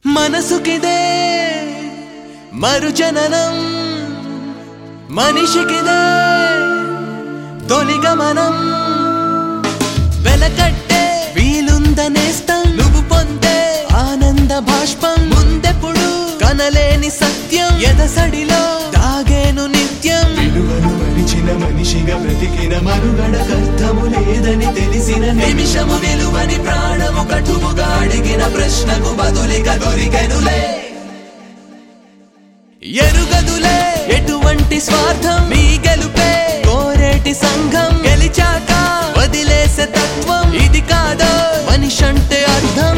మనసుకిదే మరుజననం మనిషికిదే తొలి గమనం వెలకట్టే వీలుందనేస్తం నువ్వు పొందే ఆనంద బాష్పం ముందెప్పుడు కనలేని సత్యం ఎదసడిలో దాగేను నిత్యం విలువను మరిచిన మనిషిగా బ్రతికిన మనుగడకర్థము లేదని తెలిసిన నిమిషము విలువని ప్రాణము కటువుగా అడిగిన ప్రశ్నకు బదులిక దొరికెనులే ఎరుగదులే ఎటువంటి స్వార్థం మీ గెలుపే కోరేటి సంఘం గెలిచాక వదిలేసే తత్వం ఇది కాదో మనిషంటే అర్థం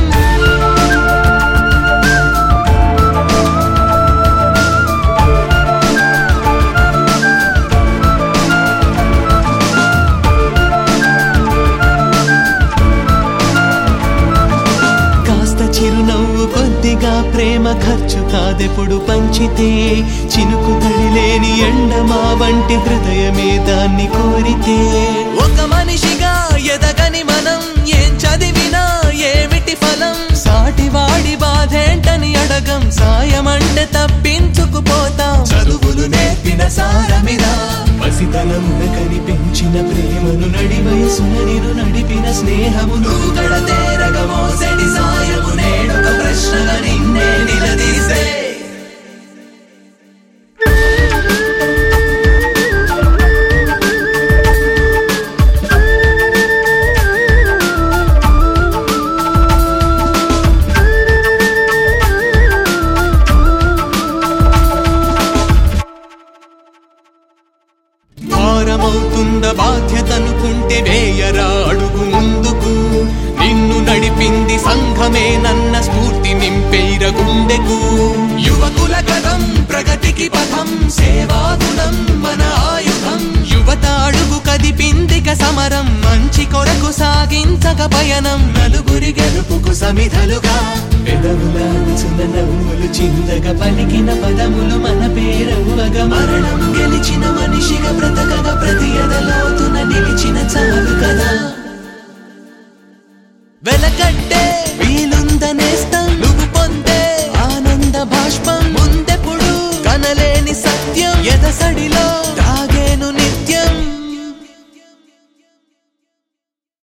కాస్త చిరునవ్వు కొద్దిగా ప్రేమ ఖర్చు కాదెప్పుడు పంచితే చినుకు తడిలేని ఎండమా వంటి హృదయమే దాన్ని కోరితే ఒక మనిషిగా ఎదగని మనం ఏం చదివినా ఏమిటి ఫలం సాటివాడి బాధేంటని అడగం సాయమంటే తప్పించుకుపోతాం చదువులు నేర్పిన సారమిరా పసితనమున కనిపించిన ప్రేమను నడి వయసున నిరు నడిపిన స్నేహము నువ్వు కడతేరగ మోసెడి సాయము నేడొక ప్రశ్నగా నిన్నే నిలదీసే భారమవుతుంద బాధ్యతనుకుంటే వేయరా అడుగు ముందుకు నిన్ను నడిపింది సంఘమే నన్న స్ఫూర్తి నింపేర గుండెకు యువకుల కథం ప్రగతికి పథం సేవాగుణం మన ఆయుధం యువత అడుగు కదిపిందిక సమరం మంచి కొరకు సాగించక పయనం నలుగురి గెలుపుకు సమిధలుగా పెదవులాంచున నవ్వులు చిందగా పలికిన పదములు మన పేరవ్వగా మరణం గెలిచిన మనిషిగా బ్రతకగా ప్రతి ఎదలోతున నిలిచిన చాలు కదా వెలకట్టే వీలుంద